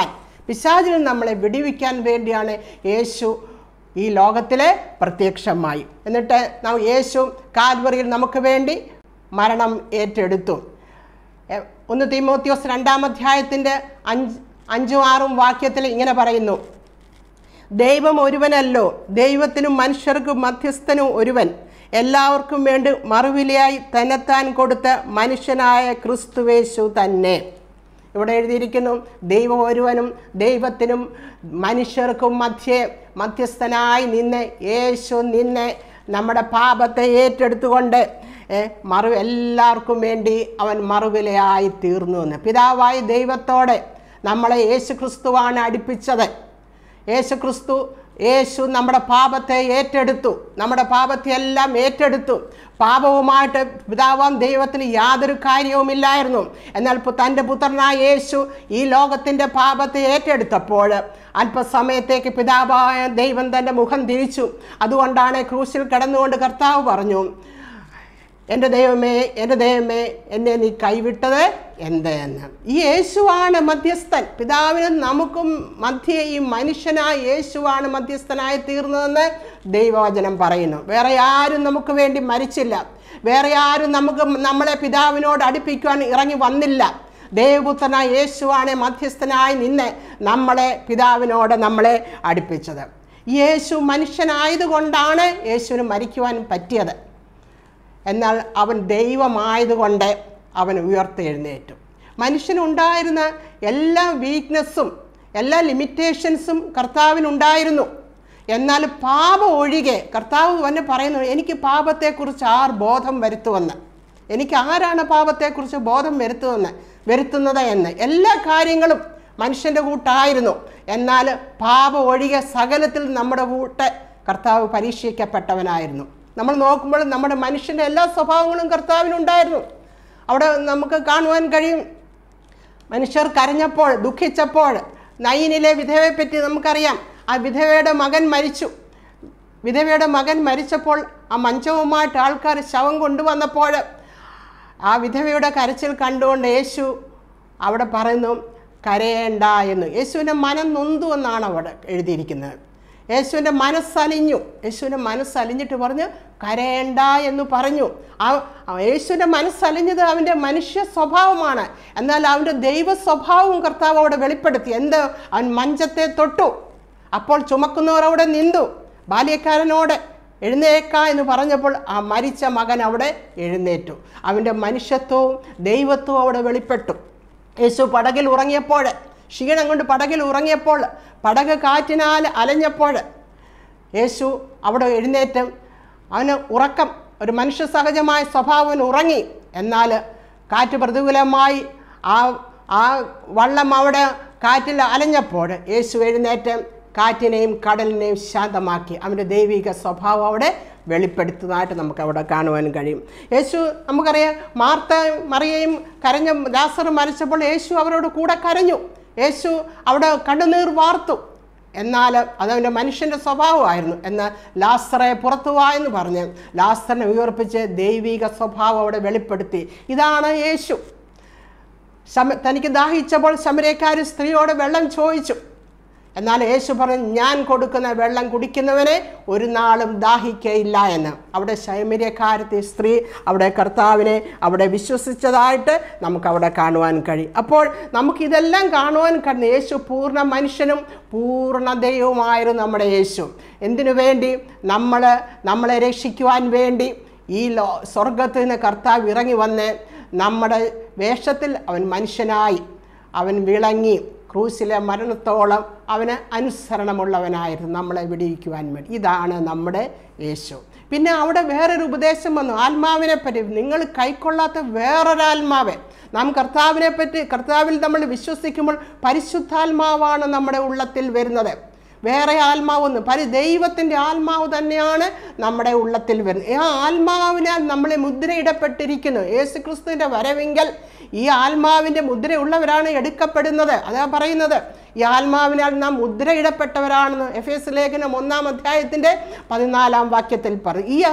പിശാചിൽ നിന്ന് നമ്മളെ വിടിവിക്കാൻ വേണ്ടിയാണ് യേശു ഈ ലോകത്തിലെ പ്രത്യക്ഷമായി എന്നിട്ട് ന- യേശു കാൽവറിയിൽ നമുക്ക് വേണ്ടി മരണം ഏറ്റെടുത്തു എ- ഒന്ന് തീമോത്യോസ് രണ്ടാം അധ്യായത്തിൻ്റെ അഞ്ച് അഞ്ചും ആറും വാക്യത്തിൽ ഇങ്ങനെ പറയുന്നു ദൈവം ഒരുവനല്ലോ ദൈവത്തിനും മനുഷ്യർക്കും മധ്യസ്ഥനും ഒരുവൻ എല്ലാവർക്കും വേണ്ടി മറുവിലയായി തന്നെത്താൻ കൊടുത്ത മനുഷ്യനായ ക്രിസ്തുവേശു തന്നെ ഇവിടെ എഴുതിയിരിക്കുന്നു ദൈവം ഒരുവനും ദൈവത്തിനും മനുഷ്യർക്കും മധ്യേ മധ്യസ്ഥനായി നിന്ന് യേശു നിന്നെ നമ്മുടെ പാപത്തെ ഏറ്റെടുത്തുകൊണ്ട് ഏ, മറു എല്ലാവർക്കും വേണ്ടി അവൻ മറുവിലയായി തീർന്നു എന്ന് പിതാവായ ദൈവത്തോടെ നമ്മളെ യേശു ക്രിസ്തുവാണ് അടുപ്പിച്ചത് യേശു ക്രിസ്തു യേശു നമ്മുടെ പാപത്തെ ഏറ്റെടുത്തു നമ്മുടെ പാപത്തെ എല്ലാം ഏറ്റെടുത്തു പാപവുമായിട്ട് പിതാവാം ദൈവത്തിന് യാതൊരു കാര്യവുമില്ലായിരുന്നു എന്നാൽ പു- തൻ്റെ പുത്രനായ യേശു ഈ ലോകത്തിൻ്റെ പാപത്തെ ഏറ്റെടുത്തപ്പോൾ അല്പസമയത്തേക്ക് പിതാവായ ദൈവം തൻ്റെ മുഖം തിരിച്ചു അതുകൊണ്ടാണ് ക്രൂശിൽ കിടന്നുകൊണ്ട് കർത്താവ് പറഞ്ഞു എൻ്റെ ദൈവമേ എൻ്റെ ദൈവമേ എന്നെ നീ കൈവിട്ടത് എന്ത് എന്ന് ഈ യേശുവാണ് മധ്യസ്ഥൻ പിതാവിനും നമുക്കും മധ്യേ ഈ മനുഷ്യനായ യേശുവാണ് മധ്യസ്ഥനായി തീർന്നതെന്ന് ദൈവവചനം പറയുന്നു വേറെ ആരും നമുക്ക് വേണ്ടി മരിച്ചില്ല വേറെ ആരും നമുക്ക് നമ്മളെ പിതാവിനോട് അടുപ്പിക്കുവാൻ ഇറങ്ങി വന്നില്ല ദേവപുത്രനായ യേശുവാണ് മധ്യസ്ഥനായി നിന്ന് നമ്മളെ പിതാവിനോട് നമ്മളെ അടുപ്പിച്ചത് യേശു മനുഷ്യനായതുകൊണ്ടാണ് യേശുവിന് മരിക്കുവാൻ പറ്റിയത് എന്നാൽ അവൻ ദൈവമായതുകൊണ്ട് അവൻ ഉയർത്തെഴുന്നേറ്റു മനുഷ്യനുണ്ടായിരുന്ന എല്ലാ വീക്ക്നെസ്സും എല്ലാ ലിമിറ്റേഷൻസും കർത്താവിനുണ്ടായിരുന്നു എന്നാൽ പാപം ഒഴികെ കർത്താവ് തന്നെ പറയുന്നു എനിക്ക് പാപത്തെക്കുറിച്ച് ആർ ബോധം വരുത്തുവന്ന് എനിക്ക് ആരാണ് പാപത്തെക്കുറിച്ച് ബോധം വരുത്തുവന്ന് വരുത്തുന്നത് എന്ന് എല്ലാ കാര്യങ്ങളും മനുഷ്യൻ്റെ കൂട്ടായിരുന്നു എന്നാൽ പാപം ഒഴികെ സകലത്തിൽ നമ്മുടെ കൂട്ട് കർത്താവ് പരീക്ഷിക്കപ്പെട്ടവനായിരുന്നു നമ്മൾ നോക്കുമ്പോൾ നമ്മുടെ മനുഷ്യൻ്റെ എല്ലാ സ്വഭാവങ്ങളും കർത്താവിനുണ്ടായിരുന്നു അവിടെ നമുക്ക് കാണുവാൻ കഴിയും മനുഷ്യർ കരഞ്ഞപ്പോൾ ദുഃഖിച്ചപ്പോൾ നയിനിലെ വിധവയെപ്പറ്റി നമുക്കറിയാം ആ വിധവയുടെ മകൻ മരിച്ചു വിധവയുടെ മകൻ മരിച്ചപ്പോൾ ആ മഞ്ചവുമായിട്ട് ആൾക്കാർ ശവം കൊണ്ടുവന്നപ്പോൾ ആ വിധവയുടെ കരച്ചിൽ കണ്ടുകൊണ്ട് യേശു അവിടെ പറയുന്നു കരയേണ്ട എന്ന് യേശുവിൻ്റെ മനം നൊന്തു എന്നാണ് അവിടെ എഴുതിയിരിക്കുന്നത് യേശുവിൻ്റെ മനസ്സലിഞ്ഞു യേശുവിൻ്റെ മനസ്സലിഞ്ഞിട്ട് പറഞ്ഞു കരയേണ്ട എന്ന് പറഞ്ഞു ആ ആ യേശുവിൻ്റെ മനസ്സലിഞ്ഞത് അവൻ്റെ മനുഷ്യ സ്വഭാവമാണ് എന്നാൽ അവൻ്റെ ദൈവ സ്വഭാവവും കർത്താവ് അവിടെ വെളിപ്പെടുത്തി എന്ത് അവൻ മഞ്ചത്തെ തൊട്ടു അപ്പോൾ ചുമക്കുന്നവർ അവിടെ നിന്നു ബാല്യക്കാരനോട് എഴുന്നേക്ക എന്ന് പറഞ്ഞപ്പോൾ ആ മരിച്ച മകൻ അവിടെ എഴുന്നേറ്റു അവൻ്റെ മനുഷ്യത്വവും ദൈവത്വവും അവിടെ വെളിപ്പെട്ടു യേശു പടകിൽ ഉറങ്ങിയപ്പോൾ ക്ഷീണം കൊണ്ട് പടകിൽ ഉറങ്ങിയപ്പോൾ പടക് കാറ്റിനാൽ അലഞ്ഞപ്പോൾ യേശു അവിടെ എഴുന്നേറ്റ് അവന് ഉറക്കം ഒരു മനുഷ്യ സഹജമായ സ്വഭാവം ഉറങ്ങി എന്നാൽ കാറ്റ് പ്രതികൂലമായി ആ ആ വള്ളം അവിടെ കാറ്റിൽ അലഞ്ഞപ്പോൾ യേശു എഴുന്നേറ്റ് കാറ്റിനെയും കടലിനെയും ശാന്തമാക്കി അവൻ്റെ ദൈവിക സ്വഭാവം അവിടെ വെളിപ്പെടുത്തുന്നതായിട്ട് നമുക്ക് അവിടെ കാണുവാൻ കഴിയും യേശു നമുക്കറിയാം മാർത്ത മറിയയും കരഞ്ഞ ലാസർ മരിച്ചപ്പോൾ യേശു അവരോട് കൂടെ കരഞ്ഞു യേശു അവിടെ കണ്ണുനീർ വാർത്തു എന്നാൽ അതവൻ്റെ മനുഷ്യൻ്റെ സ്വഭാവമായിരുന്നു എന്നാൽ ലാസറെ പുറത്തു വാ എന്ന് പറഞ്ഞ് ലാസറിനെ ഉയർപ്പിച്ച് ദൈവിക സ്വഭാവം അവിടെ വെളിപ്പെടുത്തി ഇതാണ് യേശു ശമ തനിക്ക് ദാഹിച്ചപ്പോൾ ശമരക്കാർ സ്ത്രീയോട് വെള്ളം ചോദിച്ചു എന്നാൽ യേശു പറഞ്ഞു ഞാൻ കൊടുക്കുന്ന വെള്ളം കുടിക്കുന്നവനെ ഒരു നാളും ദാഹിക്കയില്ല എന്ന് അവിടെ ശൈമര്യക്കാരത്തെ സ്ത്രീ അവിടെ കർത്താവിനെ അവിടെ വിശ്വസിച്ചതായിട്ട് നമുക്ക് അവിടെ കാണുവാൻ കഴിയും അപ്പോൾ നമുക്കിതെല്ലാം കാണുവാൻ കഴിയും യേശു പൂർണ്ണ മനുഷ്യനും പൂർണ്ണ ദൈവവുമായിരുന്നു നമ്മുടെ യേശു എന്തിനു വേണ്ടി നമ്മൾ നമ്മളെ രക്ഷിക്കുവാൻ വേണ്ടി ഈ ലോ സ്വർഗത്തിൽ നിന്ന് കർത്താവ് ഇറങ്ങി വന്ന് നമ്മുടെ വേഷത്തിൽ അവൻ മനുഷ്യനായി അവൻ വിളങ്ങി ക്രൂസിലെ മരണത്തോളം അവന് അനുസരണമുള്ളവനായിരുന്നു നമ്മളെ വിടിയിക്കുവാൻ വേണ്ടി ഇതാണ് നമ്മുടെ യേശു പിന്നെ അവിടെ വേറൊരു ഉപദേശം വന്നു ആത്മാവിനെ പറ്റി നിങ്ങൾ കൈക്കൊള്ളാത്ത വേറൊരാത്മാവ് നാം കർത്താവിനെ പറ്റി കർത്താവിൽ നമ്മൾ വിശ്വസിക്കുമ്പോൾ പരിശുദ്ധാത്മാവാണ് നമ്മുടെ ഉള്ളത്തിൽ വരുന്നത് വേറെ ആത്മാവൊന്നും പരി ദൈവത്തിൻ്റെ ആത്മാവ് തന്നെയാണ് നമ്മുടെ ഉള്ളത്തിൽ വരുന്നത് ആ ആത്മാവിനാൽ നമ്മളെ മുദ്രയിടപ്പെട്ടിരിക്കുന്നു യേശു ക്രിസ്തുവിൻ്റെ വരവെങ്കിൽ ഈ ആത്മാവിൻ്റെ മുദ്രയുള്ളവരാണ് എടുക്കപ്പെടുന്നത് അതാ പറയുന്നത് ഈ ആത്മാവിനാൽ നാം മുദ്രയിടപ്പെട്ടവരാണെന്ന് എഫ് എസ് ലേഖനം ഒന്നാം അധ്യായത്തിൻ്റെ പതിനാലാം വാക്യത്തിൽ പറയും ഈ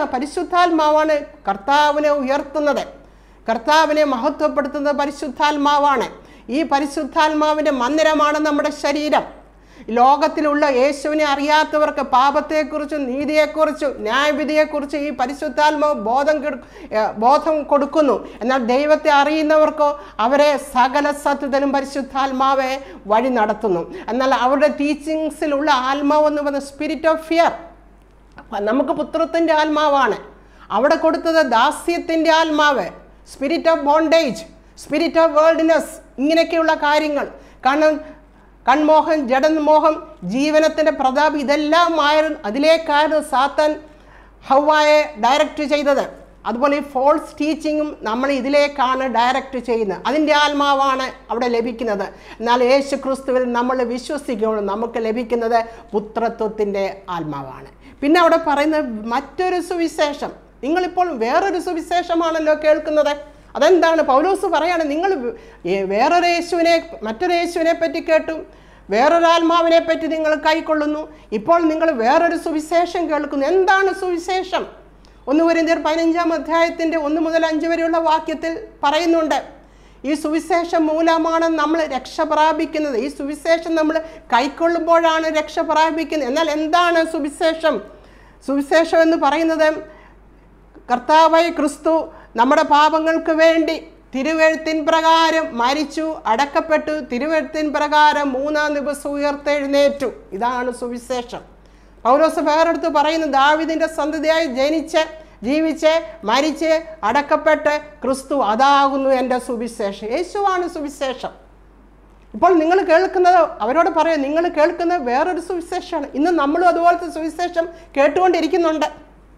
പരിശുദ്ധാത്മാവാണ് കർത്താവിനെ ഉയർത്തുന്നത് കർത്താവിനെ മഹത്വപ്പെടുത്തുന്നത് പരിശുദ്ധാത്മാവാണ് ഈ പരിശുദ്ധാത്മാവിൻ്റെ മന്ദിരമാണ് നമ്മുടെ ശരീരം ലോകത്തിലുള്ള യേശുവിനെ അറിയാത്തവർക്ക് പാപത്തെക്കുറിച്ചും നീതിയെക്കുറിച്ചും ന്യായവിധിയെക്കുറിച്ചും ഈ പരിശുദ്ധാത്മാവ് ബോധം കെടു- ഏ, ബോധം കൊടുക്കുന്നു എന്നാൽ ദൈവത്തെ അറിയുന്നവർക്കോ അവരെ സകല സത്യത്തിലും പരിശുദ്ധാത്മാവെ വഴി നടത്തുന്നു എന്നാൽ അവരുടെ ടീച്ചിങ്സിലുള്ള ആത്മാവ് എന്ന് പറയുന്നത് സ്പിരിറ്റ് ഓഫ് ഫിയർ നമുക്ക് പുത്രത്തിൻ്റെ ആത്മാവാണ് അവിടെ കൊടുത്തത് ദാസ്യത്തിൻ്റെ ആത്മാവ് spirit of bondage spirit of worldliness ഇങ്ങനെയൊക്കെയുള്ള കാര്യങ്ങൾ കാരണം കൺമോഹം ജഡൻമോഹം ജീവനത്തിൻ്റെ പ്രതാപം ഇതെല്ലാം ആയിരുന്നു അതിലേക്കായിരുന്നു സാത്തൻ ഹൗവായെ ഡയറക്റ്റ് ചെയ്തത് അതുപോലെ ഈ ഫോൾസ് ടീച്ചിങ്ങും നമ്മൾ ഇതിലേക്കാണ് ഡയറക്റ്റ് ചെയ്യുന്നത് അതിൻ്റെ ആത്മാവാണ് അവിടെ ലഭിക്കുന്നത് എന്നാൽ യേശു ക്രിസ്തുവിൽ നമ്മൾ വിശ്വസിക്കുമ്പോൾ നമുക്ക് ലഭിക്കുന്നത് പുത്രത്വത്തിൻ്റെ ആത്മാവാണ് പിന്നെ അവിടെ പറയുന്നത് മറ്റൊരു സുവിശേഷം നിങ്ങളിപ്പോൾ വേറൊരു സുവിശേഷമാണല്ലോ കേൾക്കുന്നത് അതെന്താണ് പൗലോസ് പറയാണ് നിങ്ങൾ വേ- വേറൊരു യേശുവിനെ മറ്റൊരു യേശുവിനെ പറ്റി കേട്ടു വേറൊരു ആത്മാവിനെ പറ്റി നിങ്ങൾ കൈക്കൊള്ളുന്നു ഇപ്പോൾ നിങ്ങൾ വേറൊരു സുവിശേഷം കേൾക്കുന്നു എന്താണ് സുവിശേഷം ഒന്ന് വരിന്തിയർ പതിനഞ്ചാം അധ്യായത്തിൻ്റെ ഒന്ന് മുതൽ അഞ്ച് വരെയുള്ള വാക്യത്തിൽ പറയുന്നുണ്ട് ഈ സുവിശേഷം മൂലമാണ് നമ്മൾ രക്ഷ പ്രാപിക്കുന്നത് ഈ സുവിശേഷം നമ്മൾ കൈക്കൊള്ളുമ്പോഴാണ് രക്ഷ പ്രാപിക്കുന്നത് എന്നാൽ എന്താണ് സുവിശേഷം സുവിശേഷം എന്ന് പറയുന്നത് കർത്താവായി ക്രിസ്തു നമ്മുടെ പാപങ്ങൾക്ക് വേണ്ടി തിരുവെഴുത്തിൻ പ്രകാരം മരിച്ചു അടക്കപ്പെട്ടു തിരുവെഴുത്തിൻ പ്രകാരം മൂന്നാം ദിവസം ഉയർത്തെഴുന്നേറ്റു ഇതാണ് സുവിശേഷം പൗലോസ് വേറെടുത്ത് പറയുന്നു ദാവിദിൻ്റെ സന്തതിയായി ജനിച്ച് ജീവിച്ച് മരിച്ച് അടക്കപ്പെട്ട് ക്രിസ്തു അതാകുന്നു എൻ്റെ സുവിശേഷം യേശുവാണ് സുവിശേഷം ഇപ്പോൾ നിങ്ങൾ കേൾക്കുന്നത് അവരോട് പറയാം നിങ്ങൾ കേൾക്കുന്നത് വേറൊരു സുവിശേഷമാണ് ഇന്ന് നമ്മളും അതുപോലത്തെ സുവിശേഷം കേട്ടുകൊണ്ടിരിക്കുന്നുണ്ട്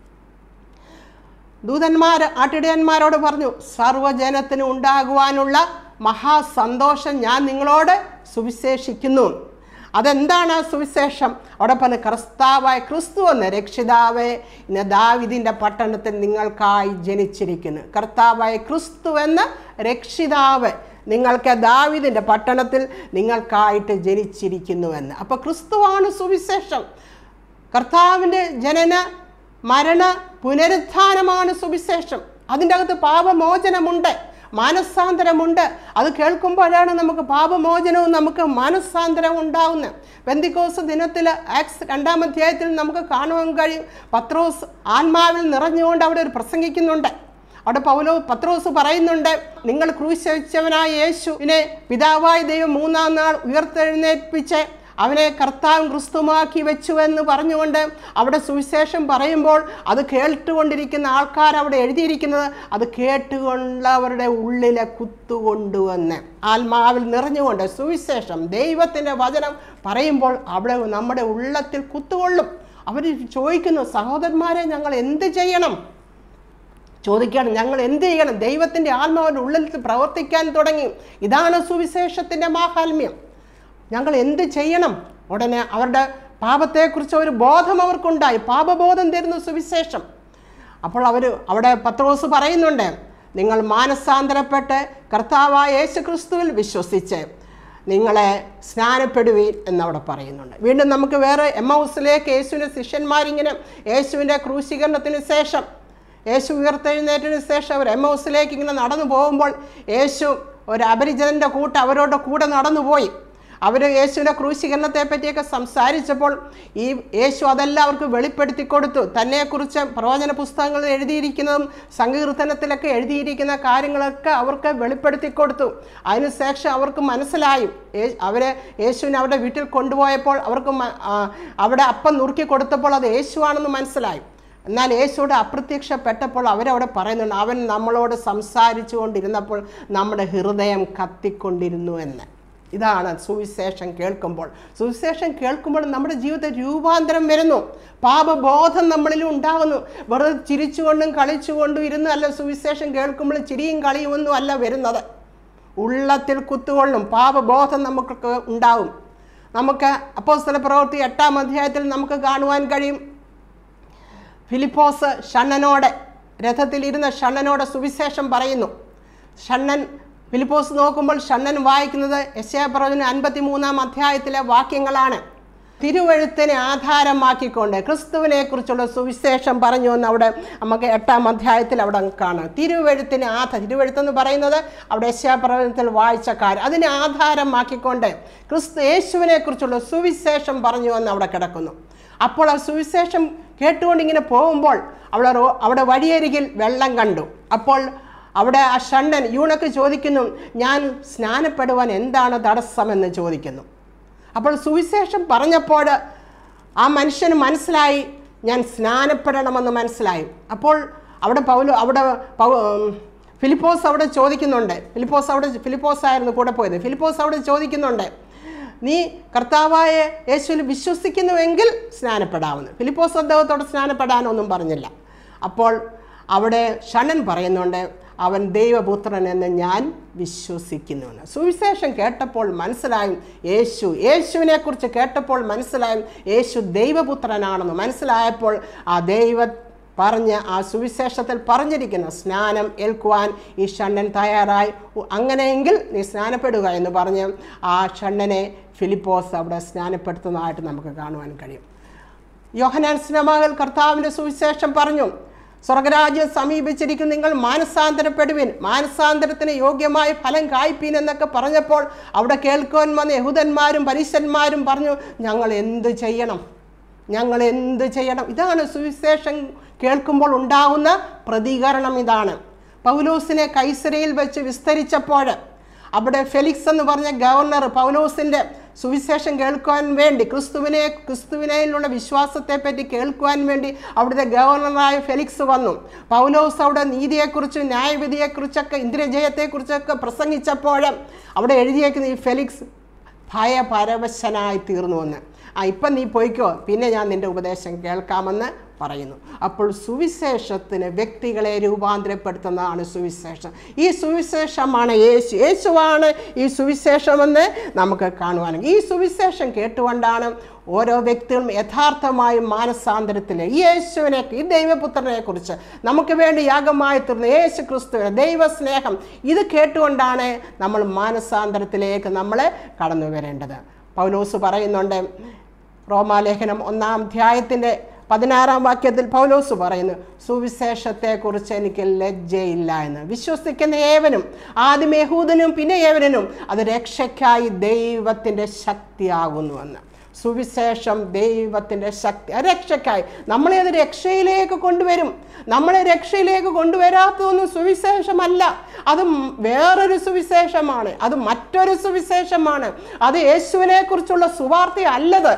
ദൂതന്മാർ ആട്ടിടയന്മാരോട് പറഞ്ഞു സർവ്വജനത്തിന് ഉണ്ടാകുവാനുള്ള മഹാസന്തോഷം ഞാൻ നിങ്ങളോട് സുവിശേഷിക്കുന്നു അതെന്താണ് ആ സുവിശേഷം അവിടെ പറഞ്ഞ ക്രിസ്താവായ ക്രിസ്തു എന്ന രക്ഷിതാവേ ഇന്ന് ദാവിദിൻ്റെ പട്ടണത്തിൽ നിങ്ങൾക്കായി ജനിച്ചിരിക്കുന്നു കർത്താവായ ക്രിസ്തു എന്ന രക്ഷിതാവ് നിങ്ങൾക്ക് ദാവിദിൻ്റെ പട്ടണത്തിൽ നിങ്ങൾക്കായിട്ട് ജനിച്ചിരിക്കുന്നുവെന്ന് അപ്പോൾ ക്രിസ്തുവാണ് സുവിശേഷം കർത്താവിൻ്റെ ജനന മരണ പുനരുത്ഥാനമാണ് സുവിശേഷം അതിൻ്റെ അകത്ത് പാപമോചനമുണ്ട് മാനസാന്തരമുണ്ട് അത് കേൾക്കുമ്പോഴാണ് നമുക്ക് പാപമോചനവും നമുക്ക് മാനസാന്തരവും ഉണ്ടാവുന്നത് പെന്തിക്കോസ് ദിനത്തിൽ ആക്സ് രണ്ടാം അധ്യായത്തിൽ നമുക്ക് കാണുവാൻ കഴിയും പത്രോസ് ആത്മാവിൽ നിറഞ്ഞുകൊണ്ട് അവിടെ ഒരു പ്രസംഗിക്കുന്നുണ്ട് അവിടെ പൗലോ പത്രോസ് പറയുന്നുണ്ട് നിങ്ങൾ ക്രൂശിച്ചവനായ യേശുവിനെ പിതാവായ ദൈവം മൂന്നാം നാൾ ഉയർത്തെഴുന്നേൽപ്പിച്ച് അവനെ കർത്താവും ക്രിസ്തുമാക്കി വെച്ചു എന്ന് പറഞ്ഞുകൊണ്ട് അവിടെ സുവിശേഷം പറയുമ്പോൾ അത് കേട്ടുകൊണ്ടിരിക്കുന്ന ആൾക്കാർ അവിടെ എഴുതിയിരിക്കുന്നത് അത് കേട്ടുകൊണ്ടവരുടെ ഉള്ളിലെ കുത്തുകൊണ്ടുവന്ന് ആത്മാവിൽ നിറഞ്ഞുകൊണ്ട് സുവിശേഷം ദൈവത്തിൻ്റെ വചനം പറയുമ്പോൾ അവിടെ നമ്മുടെ ഉള്ളത്തിൽ കുത്തുകൊള്ളും അവർ ചോദിക്കുന്നു സഹോദരന്മാരെ ഞങ്ങൾ എന്ത് ചെയ്യണം ചോദിക്കുകയാണ് ഞങ്ങൾ എന്ത് ചെയ്യണം ദൈവത്തിൻ്റെ ആത്മാവിൻ്റെ ഉള്ളിൽ പ്രവർത്തിക്കാൻ തുടങ്ങി ഇതാണ് സുവിശേഷത്തിൻ്റെ മാഹാത്മ്യം ഞങ്ങൾ എന്ത് ചെയ്യണം ഉടനെ അവരുടെ പാപത്തെക്കുറിച്ച് ഒരു ബോധം അവർക്കുണ്ടായി പാപബോധം തരുന്ന സുവിശേഷം അപ്പോൾ അവർ അവിടെ പത്രോസ് പറയുന്നുണ്ട് നിങ്ങൾ മാനസാന്തരപ്പെട്ട് കർത്താവായ യേശു ക്രിസ്തുവിൽ വിശ്വസിച്ച് നിങ്ങളെ സ്നാനപ്പെടുവീൻ എന്നവിടെ പറയുന്നുണ്ട് വീണ്ടും നമുക്ക് വേറെ എം ഹൗസിലേക്ക് യേശുവിൻ്റെ ശിഷ്യന്മാരിങ്ങനെ യേശുവിൻ്റെ ക്രൂശീകരണത്തിന് ശേഷം യേശു ഉയർത്തെഴുന്നേറ്റതിന് ശേഷം അവർ എം ഹൗസിലേക്ക് ഇങ്ങനെ നടന്നു പോകുമ്പോൾ യേശു ഒരു അപരിചിതൻ്റെ കൂട്ട് അവരോട് കൂടെ നടന്നുപോയി അവർ യേശുവിൻ്റെ ക്രൂശീകരണത്തെ പറ്റിയൊക്കെ സംസാരിച്ചപ്പോൾ ഈ യേശു അതെല്ലാം അവർക്ക് വെളിപ്പെടുത്തി കൊടുത്തു തന്നെക്കുറിച്ച് പ്രവചന പുസ്തകങ്ങളിൽ എഴുതിയിരിക്കുന്നതും സങ്കീർത്തനത്തിലൊക്കെ എഴുതിയിരിക്കുന്ന കാര്യങ്ങളൊക്കെ അവർക്ക് വെളിപ്പെടുത്തി കൊടുത്തു അതിനുശേഷം അവർക്ക് മനസ്സിലായി യേ- അവരെ യേശുവിനെ അവരുടെ വീട്ടിൽ കൊണ്ടുപോയപ്പോൾ അവർക്ക് മ- ആ, അവിടെ അപ്പം നുറുക്കി കൊടുത്തപ്പോൾ അത് യേശുവാണെന്ന് മനസ്സിലായി എന്നാൽ യേശുവിടെ അപ്രത്യക്ഷപ്പെട്ടപ്പോൾ അവരവിടെ പറയുന്നുണ്ട് അവൻ നമ്മളോട് സംസാരിച്ചു കൊണ്ടിരുന്നപ്പോൾ നമ്മുടെ ഹൃദയം കത്തിക്കൊണ്ടിരുന്നു എന്ന് ഇതാണ് സുവിശേഷം കേൾക്കുമ്പോൾ സുവിശേഷം കേൾക്കുമ്പോൾ നമ്മുടെ ജീവിതത്തിൽ രൂപാന്തരം വരുന്നു പാപബോധം നമ്മളിൽ ഉണ്ടാകുന്നു വെറുതെ ചിരിച്ചുകൊണ്ടും കളിച്ചുകൊണ്ടും ഇരുന്ന് അല്ല സുവിശേഷം കേൾക്കുമ്പോൾ ചിരിയും കളിയും ഒന്നും അല്ല വരുന്നത് ഉള്ളത്തിൽ കുത്തുകൊള്ളും പാപബോധം നമുക്ക് ഉണ്ടാവും നമുക്ക് അപ്പോസ്തല പ്രവൃത്തി എട്ടാം അധ്യായത്തിൽ നമുക്ക് കാണുവാൻ കഴിയും ഫിലിപ്പോസ് ഷണ്ണനോട് രഥത്തിലിരുന്ന ഷണ്ണനോട് സുവിശേഷം പറയുന്നു ഷണ്ണൻ ഫിലിപ്പോസ് നോക്കുമ്പോൾ ഷണ്ണൻ വായിക്കുന്നത് യശയ പ്രവചന അൻപത്തി മൂന്നാം അധ്യായത്തിലെ വാക്യങ്ങളാണ് തിരുവഴുത്തിനെ ആധാരമാക്കിക്കൊണ്ട് ക്രിസ്തുവിനെ കുറിച്ചുള്ള സുവിശേഷം പറഞ്ഞു എന്ന് അവിടെ നമുക്ക് എട്ടാം അധ്യായത്തിൽ അവിടെ കാണാം തിരുവഴുത്തിന് ആധാരം തിരുവഴുത്തെന്ന് പറയുന്നത് അവിടെ യശാപ്രവചനത്തിൽ വായിച്ച കാര്യം അതിനെ ആധാരമാക്കിക്കൊണ്ട് ക്രിസ്തു യേശുവിനെ കുറിച്ചുള്ള സുവിശേഷം പറഞ്ഞു എന്ന് അവിടെ കിടക്കുന്നു അപ്പോൾ ആ സുവിശേഷം കേട്ടുകൊണ്ട് ഇങ്ങനെ പോകുമ്പോൾ അവിടെ റോ- അവിടെ വഴിയരികിൽ വെള്ളം കണ്ടു അപ്പോൾ അവിടെ ആ ഷണ്ണൻ യൂണക്ക് ചോദിക്കുന്നു ഞാൻ സ്നാനപ്പെടുവാൻ എന്താണ് തടസ്സമെന്ന് ചോദിക്കുന്നു അപ്പോൾ സുവിശേഷം പറഞ്ഞപ്പോൾ ആ മനുഷ്യന് മനസ്സിലായി ഞാൻ സ്നാനപ്പെടണമെന്ന് മനസ്സിലായി അപ്പോൾ അവിടെ പൗലോ അവിടെ പൗ ഉം, ഫിലിപ്പോസ് അവിടെ ചോദിക്കുന്നുണ്ട് ഫിലിപ്പോസ് അവിടെ ഫിലിപ്പോസ് ആയിരുന്നു കൂടെ പോയത് ഫിലിപ്പോസ് അവിടെ ചോദിക്കുന്നുണ്ട് നീ കർത്താവായ യേശുവിൽ വിശ്വസിക്കുന്നുവെങ്കിൽ സ്നാനപ്പെടാമെന്ന് ഫിലിപ്പോസ് അദ്ദേഹത്തോട് സ്നാനപ്പെടാനൊന്നും പറഞ്ഞില്ല അപ്പോൾ അവിടെ ഷണൻ പറയുന്നുണ്ട് അവൻ ദൈവപുത്രൻ എന്ന് ഞാൻ വിശ്വസിക്കുന്നുവെന്ന് സുവിശേഷം കേട്ടപ്പോൾ മനസ്സിലായും യേശു യേശുവിനെ കുറിച്ച് കേട്ടപ്പോൾ മനസ്സിലായും യേശു ദൈവപുത്രനാണെന്ന് മനസ്സിലായപ്പോൾ ആ ദൈവ പറഞ്ഞ ആ സുവിശേഷത്തിൽ പറഞ്ഞിരിക്കുന്ന സ്നാനം ഏൽക്കുവാൻ ഈ ഷണ്ണൻ തയ്യാറായി ഉ- അങ്ങനെയെങ്കിൽ നീ സ്നാനപ്പെടുക എന്ന് പറഞ്ഞ് ആ ഷണ്ണനെ ഫിലിപ്പോസ് അവിടെ സ്നാനപ്പെടുത്തുന്നതായിട്ട് നമുക്ക് കാണുവാൻ കഴിയും യോഹനാൻ സ്നമകൾ കർത്താവിൻ്റെ സുവിശേഷം പറഞ്ഞു സ്വർഗരാജ്യം സമീപിച്ചിരിക്കും നിങ്ങൾ മാനസാന്തരപ്പെടുവിൻ മാനസാന്തരത്തിന് യോഗ്യമായ ഫലം കായ്പീൻ എന്നൊക്കെ പറഞ്ഞപ്പോൾ അവിടെ കേൾക്കുവാൻ വന്ന യഹൂദന്മാരും പരീശന്മാരും പറഞ്ഞു ഞങ്ങൾ എന്ത് ചെയ്യണം ഞങ്ങൾ എന്ത് ചെയ്യണം ഇതാണ് സുവിശേഷം കേൾക്കുമ്പോൾ ഉണ്ടാകുന്ന പ്രതികരണം ഇതാണ് പൗലോസിനെ കൈസരയിൽ വെച്ച് വിസ്തരിച്ചപ്പോൾ അവിടെ ഫെലിക്സ് എന്ന് പറഞ്ഞ ഗവർണർ പൗലോസിൻ്റെ സുവിശേഷം കേൾക്കുവാൻ വേണ്ടി ക്രിസ്തുവിനെ ക്രിസ്തുവിനയിലുള്ള വിശ്വാസത്തെ പറ്റി കേൾക്കുവാൻ വേണ്ടി അവിടുത്തെ ഗവർണറായ ഫെലിക്സ് വന്നു പൗലോസ് അവിടെ നീതിയെക്കുറിച്ചും ന്യായവിധിയെക്കുറിച്ചൊക്കെ ഇന്ദ്രജയത്തെക്കുറിച്ചൊക്കെ പ്രസംഗിച്ചപ്പോൾ അവിടെ എഴുതിയേക്കുന്ന ഈ ഫെലിക്സ് ഭയപരവശനായി തീർന്നു എന്ന് ആ ഇപ്പം നീ പോയിക്കോ പിന്നെ ഞാൻ നിൻ്റെ ഉപദേശം കേൾക്കാമെന്ന് പറയുന്നു അപ്പോൾ സുവിശേഷത്തിന് വ്യക്തികളെ രൂപാന്തരപ്പെടുത്തുന്നതാണ് സുവിശേഷം ഈ സുവിശേഷമാണ് യേശു യേശുവാണ് ഈ സുവിശേഷമെന്ന് നമുക്ക് കാണുവാനും ഈ സുവിശേഷം കേട്ടുകൊണ്ടാണ് ഓരോ വ്യക്തികളും യഥാർത്ഥമായും മാനസാന്തരത്തിൽ ഈ യേശുവിനെ ഈ ദൈവപുത്രനെ കുറിച്ച് നമുക്ക് വേണ്ടി യാഗമായി തീർന്ന യേശു ക്രിസ്തുവിനെ ദൈവസ്നേഹം ഇത് കേട്ടുകൊണ്ടാണ് നമ്മൾ മാനസാന്തരത്തിലേക്ക് നമ്മൾ കടന്നു വരേണ്ടത് പൗലോസ് പറയുന്നുണ്ട് റോമാലേഖനം ഒന്നാം അധ്യായത്തിൻ്റെ പതിനാറാം വാക്യത്തിൽ പൗലോസ് പറയുന്നു സുവിശേഷത്തെക്കുറിച്ച് എനിക്ക് ലജ്ജയില്ല എന്ന് വിശ്വസിക്കുന്ന ഏവനും ആദ്യം യഹൂദനും പിന്നെ ഏവനും അത് രക്ഷയ്ക്കായി ദൈവത്തിൻ്റെ ശക്തിയാകുന്നുവെന്ന് സുവിശേഷം ദൈവത്തിൻ്റെ ശക്തി ആ രക്ഷയ്ക്കായി നമ്മളെ അത് രക്ഷയിലേക്ക് കൊണ്ടുവരും നമ്മളെ രക്ഷയിലേക്ക് കൊണ്ടുവരാത്തതൊന്നും സുവിശേഷമല്ല അത് വേറൊരു സുവിശേഷമാണ് അത് മറ്റൊരു സുവിശേഷമാണ് അത് യേശുവിനെ കുറിച്ചുള്ള സുവാർത്ത അല്ലത്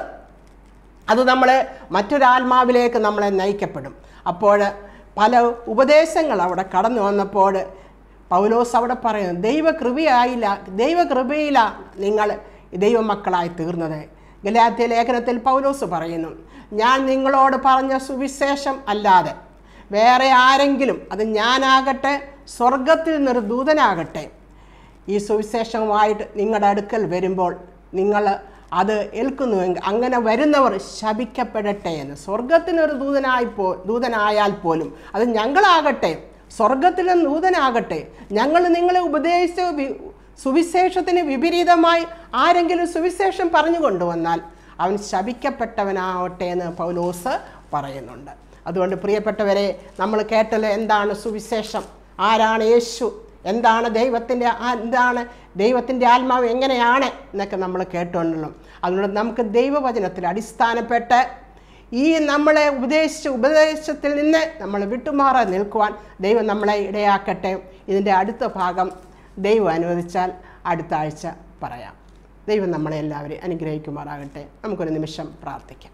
അത് നമ്മളെ മറ്റൊരാത്മാവിലേക്ക് നമ്മളെ നയിക്കപ്പെടും അപ്പോൾ പല ഉപദേശങ്ങൾ അവിടെ കടന്നു വന്നപ്പോൾ പൗലോസ് അവിടെ പറയുന്നു ദൈവകൃപയായില്ല ദൈവകൃപയില നിങ്ങൾ ദൈവമക്കളായി തീർന്നത് ഗലാത്യ ലേഖനത്തിൽ പൗലോസ് പറയുന്നു ഞാൻ നിങ്ങളോട് പറഞ്ഞ സുവിശേഷം അല്ലാതെ വേറെ ആരെങ്കിലും അത് ഞാനാകട്ടെ സ്വർഗത്തിൽ നിന്നൊരു ദൂതനാകട്ടെ ഈ സുവിശേഷവുമായിട്ട് നിങ്ങളുടെ അടുക്കൽ വരുമ്പോൾ നിങ്ങൾ അത് ഏൽക്കുന്നുവെങ്കിൽ അങ്ങനെ വരുന്നവർ ശപിക്കപ്പെടട്ടെ എന്ന് സ്വർഗത്തിനൊരു ദൂതനായി പോ ദൂതനായാൽ പോലും അത് ഞങ്ങളാകട്ടെ സ്വർഗത്തിലെ ദൂതനാകട്ടെ ഞങ്ങൾ നിങ്ങളെ ഉപദേശിച്ച വി- സുവിശേഷത്തിന് വിപരീതമായി ആരെങ്കിലും സുവിശേഷം പറഞ്ഞു കൊണ്ടുവന്നാൽ അവൻ ശപിക്കപ്പെട്ടവനാവട്ടെ എന്ന് പൗലോസ് പറയുന്നുണ്ട് അതുകൊണ്ട് പ്രിയപ്പെട്ടവരെ നമ്മൾ കേട്ടത് എന്താണ് സുവിശേഷം ആരാണ് യേശു എന്താണ് ദൈവത്തിൻ്റെ ആ- എന്താണ് ദൈവത്തിൻ്റെ ആത്മാവ് എങ്ങനെയാണ് എന്നൊക്കെ നമ്മൾ കേട്ടുകൊണ്ടല്ലോ അതുകൊണ്ട് നമുക്ക് ദൈവവചനത്തിൽ അടിസ്ഥാനപ്പെട്ട് ഈ നമ്മളെ ഉപദേശിച്ച ഉപദേശത്തിൽ നിന്ന് നമ്മൾ വിട്ടുമാറാൻ നിൽക്കുവാൻ ദൈവം നമ്മളെ ഇടയാക്കട്ടെ ഇതിൻ്റെ അടുത്ത ഭാഗം ദൈവം അനുവദിച്ചാൽ അടുത്ത ആഴ്ച പറയാം ദൈവം നമ്മളെ എല്ലാവരെയും അനുഗ്രഹിക്കുമാറാകട്ടെ നമുക്കൊരു നിമിഷം പ്രാർത്ഥിക്കാം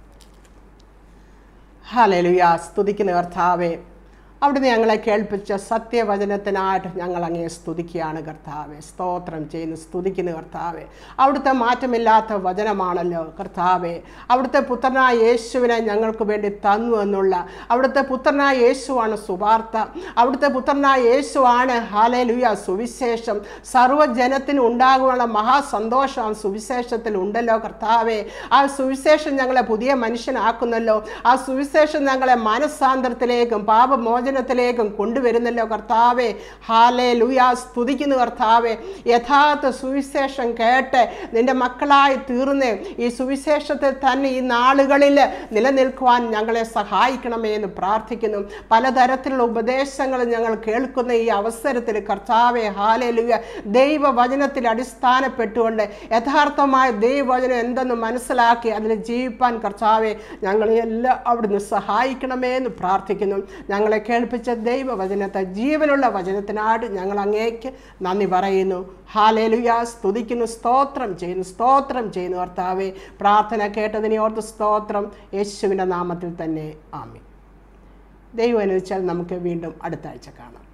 ഹലലുയ സ്തുതിക്കുന്ന കർത്താവേ അവിടുന്ന് ഞങ്ങളെ കേൾപ്പിച്ച സത്യവചനത്തിനായിട്ട് ഞങ്ങൾ അങ്ങേ സ്തുതിക്കുകയാണ് കർത്താവെ സ്തോത്രം ചെയ്യുന്നു സ്തുതിക്കുന്ന കർത്താവെ അവിടുത്തെ മാറ്റമില്ലാത്ത വചനമാണല്ലോ കർത്താവെ അവിടുത്തെ പുത്രനായ യേശുവിനെ ഞങ്ങൾക്ക് വേണ്ടി തന്നു എന്നുള്ള അവിടുത്തെ പുത്രനായ യേശുവാണ് സുവാർത്ത അവിടുത്തെ പുത്രനായ യേശുവാണ് ഹാലലുയ സുവിശേഷം സർവ്വജനത്തിന് ഉണ്ടാകുവാനുള്ള മഹാസന്തോഷം ആ സുവിശേഷത്തിൽ ഉണ്ടല്ലോ കർത്താവെ ആ സുവിശേഷം ഞങ്ങളെ പുതിയ മനുഷ്യനാക്കുന്നല്ലോ ആ സുവിശേഷം ഞങ്ങളെ മനസ്സാന്തരത്തിലേക്കും പാപമോചന ദൈവവചനത്തിലേക്കും കൊണ്ടുവരുന്നല്ലോ കർത്താവെ ഹാലേ ലുയാ സ്തുതിക്കുന്നു കർത്താവെ യഥാർത്ഥ സുവിശേഷം കേട്ട് നിന്റെ മക്കളായി തീർന്ന് ഈ സുവിശേഷത്തിൽ തന്നെ ഈ നാളുകളിൽ നിലനിൽക്കുവാൻ ഞങ്ങളെ സഹായിക്കണമേ എന്ന് പ്രാർത്ഥിക്കുന്നു പലതരത്തിലുള്ള ഉപദേശങ്ങൾ ഞങ്ങൾ കേൾക്കുന്ന ഈ അവസരത്തിൽ കർത്താവെ ഹാലലുയ ദൈവവചനത്തിൽ അടിസ്ഥാനപ്പെട്ടുകൊണ്ട് യഥാർത്ഥമായ ദൈവവചനം എന്തെന്ന് മനസ്സിലാക്കി അതിൽ ജീവിപ്പാൻ കർത്താവെ ഞങ്ങളെ എല്ലാം അവിടുന്ന് സഹായിക്കണമേ എന്ന് പ്രാർത്ഥിക്കുന്നു ഞങ്ങളെ കേൾപ്പിച്ച ദൈവവചനത്തെ ജീവനുള്ള വചനത്തിനാട് ഞങ്ങൾ അങ്ങേക്ക് നന്ദി പറയുന്നു ഹാലേലുയ സ്തുതിക്കുന്നു സ്തോത്രം ചെയ്യുന്നു സ്തോത്രം ചെയ്യുന്നു കർത്താവെ പ്രാർത്ഥന കേട്ടതിനെ ഓർത്ത് സ്തോത്രം യേശുവിൻ്റെ നാമത്തിൽ തന്നെ ആമി ദൈവം അനുവദിച്ചാൽ നമുക്ക് വീണ്ടും അടുത്ത ആഴ്ച കാണാം